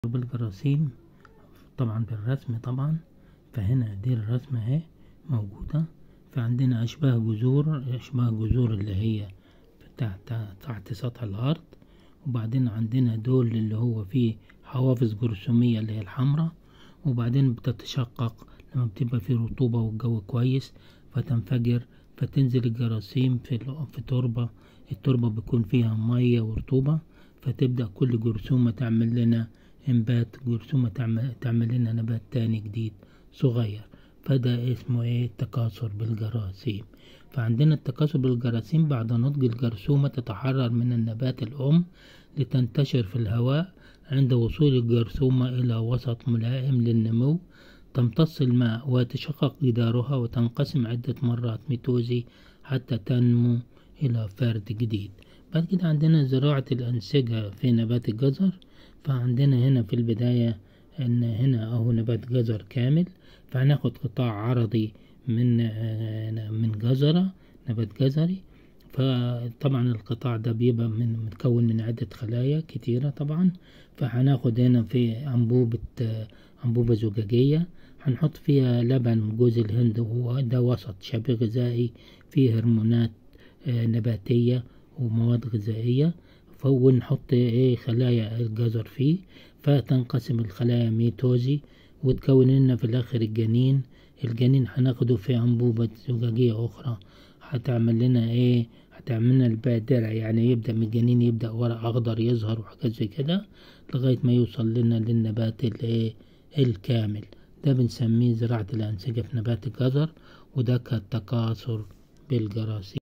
بالجراثيم طبعا بالرسم طبعا فهنا دي الرسمة اهي موجودة فعندنا أشباه جذور أشباه جذور اللي هي تحت تحت سطح الأرض وبعدين عندنا دول اللي هو فيه حوافظ جرثومية اللي هي الحمراء وبعدين بتتشقق لما بتبقى فيه رطوبة والجو كويس فتنفجر فتنزل الجراثيم في في التربة التربة بيكون فيها مية ورطوبة فتبدأ كل جرثومة تعمل لنا انبات جرثومة تعمل, تعمل لنا نبات تاني جديد صغير فده اسمه ايه التكاثر بالجراثيم فعندنا التكاثر بالجراثيم بعد نضج الجرثومة تتحرر من النبات الأم لتنتشر في الهواء عند وصول الجرثومة إلى وسط ملائم للنمو تمتص الماء ويتشقق جدارها وتنقسم عدة مرات ميتوزي حتى تنمو إلى فرد جديد بعد كده عندنا زراعة الأنسجة في نبات الجزر فعندنا هنا في البداية إن هنا أهو نبات جزر كامل فهناخد قطاع عرضي من من جزرة نبات جزري فطبعا القطاع ده بيبقى من متكون من عدة خلايا كتيرة طبعا فهناخد هنا في أنبوبة أنبوبة زجاجية هنحط فيها لبن جوز الهند وهو ده وسط شبه غذائي فيه هرمونات نباتية ومواد غذائية ونحط ايه خلايا الجزر فيه فتنقسم الخلايا ميتوزي وتكون لنا في الاخر الجنين الجنين هناخده في انبوبة زجاجية اخرى هتعمل لنا ايه هتعمل لنا البادرة يعني يبدأ من الجنين يبدأ ورق اخضر يظهر وحاجات زي كده لغاية ما يوصل لنا للنبات الايه الكامل ده بنسميه زراعة الأنسجة في نبات الجزر وده كالتكاثر بالجراثيم